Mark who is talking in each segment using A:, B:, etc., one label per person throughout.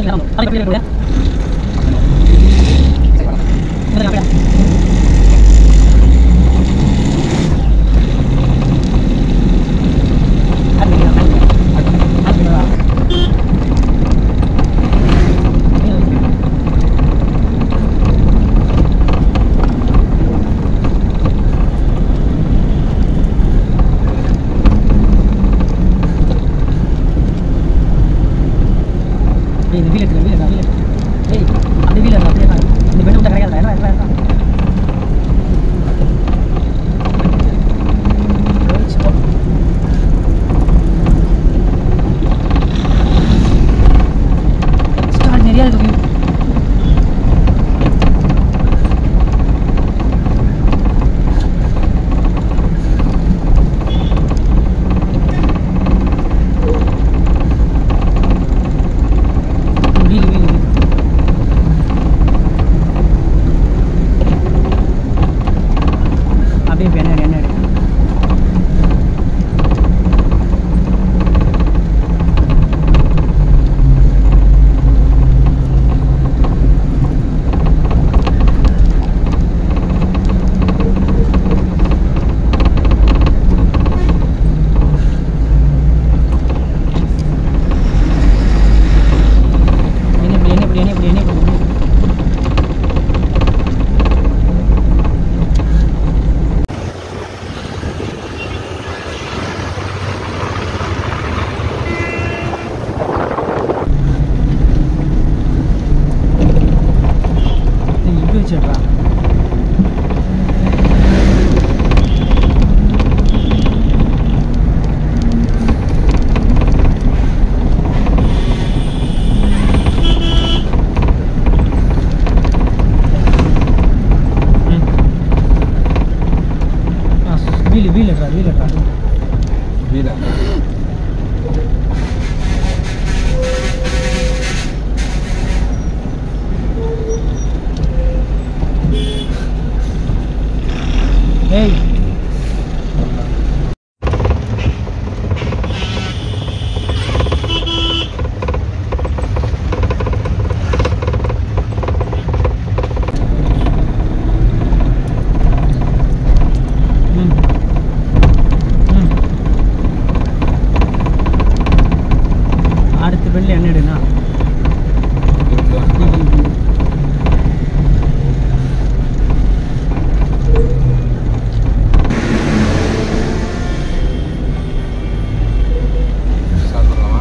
A: இந்த வீல் எடுத்து wheel wheel ஏய் அந்த வீல் எடுத்து அப்படியே தான் இந்த பெண்டு விட்டா கிடைக்காது என்ன என்ன என்ன எக்ஸ்ட்ரா நிறையா இருக்கு view. வீல் வீல் வீல் அப்படியே இப்போ என்ன என்ன என்ன இப்படி என்ன இப்படி என்ன இப்படி என்ன இப்படி ஏய், இப்படி வச்சிடுறா வீல் வீல் எடுறா வீல் எடுறா
B: வீலா
A: ஏய் ம் ம் அடுத்த பெல்ல என்ன எடுனா
B: சாப்பிடலாமா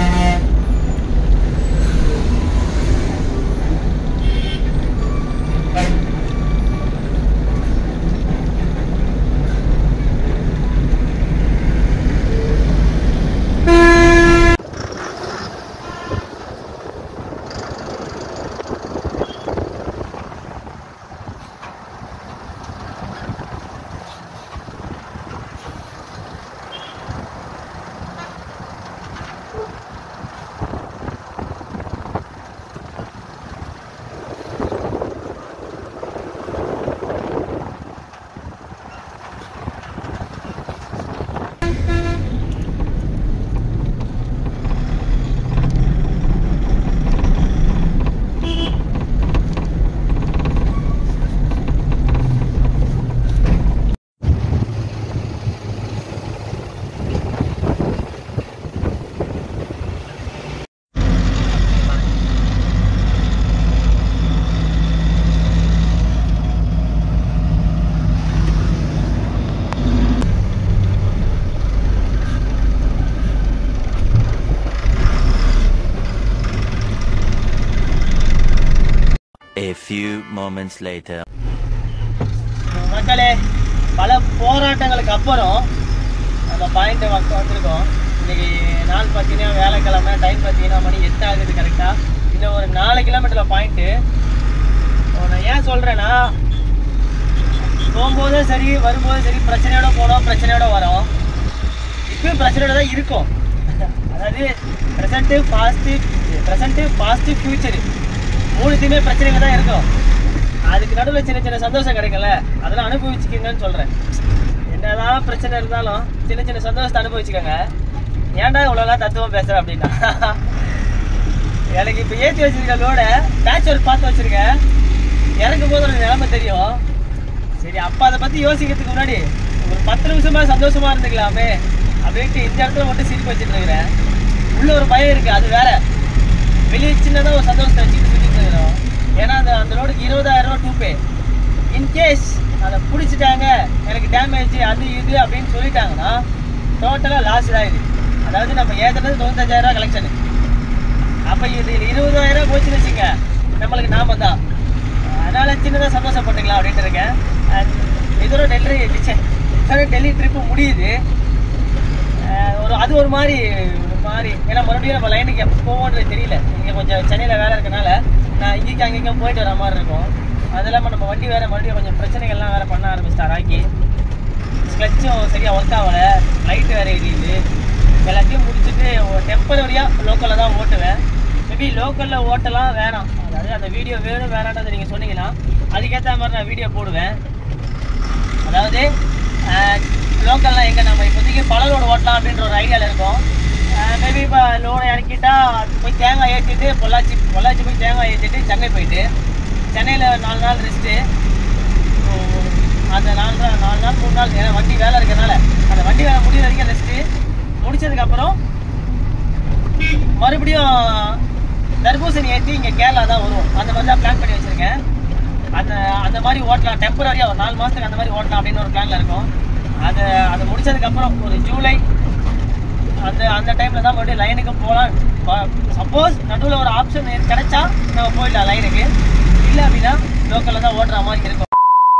C: A few moments later.
A: மக்களே பல போராட்டங்களுக்கு அப்புறம் நம்ம பாயிண்ட் மக்கள் வந்திருக்கோம் இன்னைக்கு நாள் பார்த்தீங்கன்னா வேலைக்கிழமை டைம் பார்த்தீங்கன்னா மணி எட்டு ஆகுது கரெக்டாக இன்னும் ஒரு நாலு கிலோமீட்டரில் பாயிண்ட்டு நான் ஏன் சொல்கிறேன்னா போகும்போதும் சரி வரும்போதும் சரி பிரச்சனையோட போனோம் பிரச்சனையோட வரோம் இப்பயும் பிரச்சனையோட தான் இருக்கும் அதாவது present past present past future மூணுத்தையுமே பிரச்சனைங்க தான் இருக்கும் அதுக்கு நடுவில் சின்ன சின்ன சந்தோஷம் கிடைக்கல அதெல்லாம் அனுபவிச்சுக்கங்கன்னு சொல்கிறேன் என்னதான் பிரச்சனை இருந்தாலும் சின்ன சின்ன சந்தோஷத்தை அனுபவிச்சுக்கோங்க ஏன்டா இவ்வளோலாம் தத்துவம் பேசுகிற அப்படின்னா எனக்கு இப்போ ஏற்றி வச்சிருக்க லோட பேட்ச் ஒர்க் பார்த்து வச்சிருக்கேன் இறங்கும் போது ஒரு நிலைமை தெரியும் சரி அப்போ அதை பற்றி யோசிக்கிறதுக்கு முன்னாடி ஒரு பத்து நிமிஷமா சந்தோஷமா இருந்துக்கலாமே அப்படின்ட்டு இந்த இடத்துல மட்டும் சிரிப்பு வச்சுட்டு இருக்கிறேன் உள்ள ஒரு பயம் இருக்கு அது வேற வெளியே சின்னதாக ஒரு சந்தோஷத்தை வச்சுட்டு சுற்றிட்டு இருக்கிறோம் ஏன்னா அந்த அந்த லோடுக்கு இருபதாயிரம் ரூபா டூபே இன்கேஸ் அதை பிடிச்சிட்டாங்க எனக்கு டேமேஜ் அது இது அப்படின்னு சொல்லிட்டாங்கன்னா டோட்டலாக லாஸ் தான் இது அதாவது நம்ம ஏற்றுனது தொண்ணூத்தஞ்சாயிரம் ரூபா கலெக்ஷனு அப்போ இது இருபதாயிரம் ரூபா போச்சுன்னு வச்சுங்க நம்மளுக்கு நாம தான் அதனால சின்னதாக சந்தோஷப்பட்டுக்கலாம் அப்படின்ட்டு இருக்கேன் And இதோட டெல்லி இதோட டெல்லி ட்ரிப்பு முடியுது அஹ் ஒரு அது ஒரு மாதிரி ஒரு மாதிரி ஏன்னா மறுபடியும் நம்ம லைனுக்கு எப்போ போவோன்றது தெரியல இங்கே கொஞ்சம் சென்னையில் வேலை இருக்கனால நான் இங்கேயும் அங்கேயும் போயிட்டு வர மாதிரி இருக்கும் அது இல்லாமல் நம்ம வண்டி வேறு மறுபடியும் கொஞ்சம் பிரச்சனைகள்லாம் வேறு பண்ண ஆரம்பிச்சிட்டா ராக்கி ஸ்க்ளச்சும் சரியாக ஒர்க் ஆகலை லைட் வேறு எரியுது எல்லாத்தையும் முடிச்சுட்டு டெம்பரரியாக லோக்கலில் தான் ஓட்டுவேன் மேபி லோக்கலில் ஓட்டலாம் வேணாம் அதாவது அந்த வீடியோ வேணும் வேணான்றதை நீங்கள் சொன்னீங்கன்னா அதுக்கேற்ற மாதிரி நான் வீடியோ போடுவேன் அதாவது லோக்கல்லாம் எங்கே நம்ம இப்போதைக்கு பல லோடு ஓட்டலாம் அப்படின்ற ஒரு ஐடியாவில் இருக்கோம் மேபி இப்போ லோனை இறக்கிட்டா போய் தேங்காய் ஏற்றிட்டு பொள்ளாச்சி பொள்ளாச்சி போய் தேங்காய் ஏற்றிட்டு சென்னை போயிட்டு சென்னையில் நாலு நாள் ரெஸ்ட்டு அந்த நாலு நாள் நாலு நாள் மூணு நாள் ஏன்னா வண்டி வேலை இருக்கிறனால அந்த வண்டி வேலை முடியிற வரைக்கும் ரெஸ்ட்டு முடிச்சதுக்கப்புறம் மறுபடியும் தர்பூசணி ஏற்றி இங்கே கேரளா தான் வரும் அந்த மாதிரி தான் பிளான் பண்ணி வச்சுருக்கேன் அந்த அந்த மாதிரி ஓட்டலாம் டெம்பரரியாக ஒரு நாலு மாதத்துக்கு அந்த மாதிரி ஓட்டலாம் அப்படின்னு ஒரு பிளானில் இருக்கும் அதை அதை முடிச்சதுக்கப்புறம் ஒரு ஜூலை அந்த அந்த டைமில் தான் மறுபடியும் லைனுக்கு போகலாம் சப்போஸ் நடுவில் ஒரு ஆப்ஷன் கிடைச்சா நம்ம போயிடலாம் லைனுக்கு இல்லை அப்படின்னா லோக்கலில் தான் ஓட்டுற மாதிரி இருக்கும்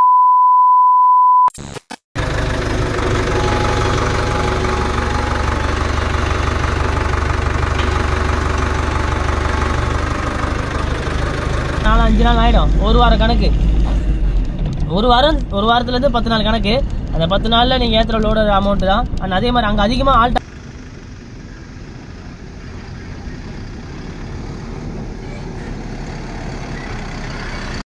A: நாலு அஞ்சு நாள் ஆகிடும் ஒரு வார கணக்கு ஒரு வாரம் ஒரு வாரத்துலேருந்து பத்து நாள் கணக்கு அந்த பத்து நாளில் நீங்கள் ஏற்றுற லோட அமௌண்ட்டு தான் அண்ட் அதே மாதிரி அங்கே அதிகமாக ஆல்ட்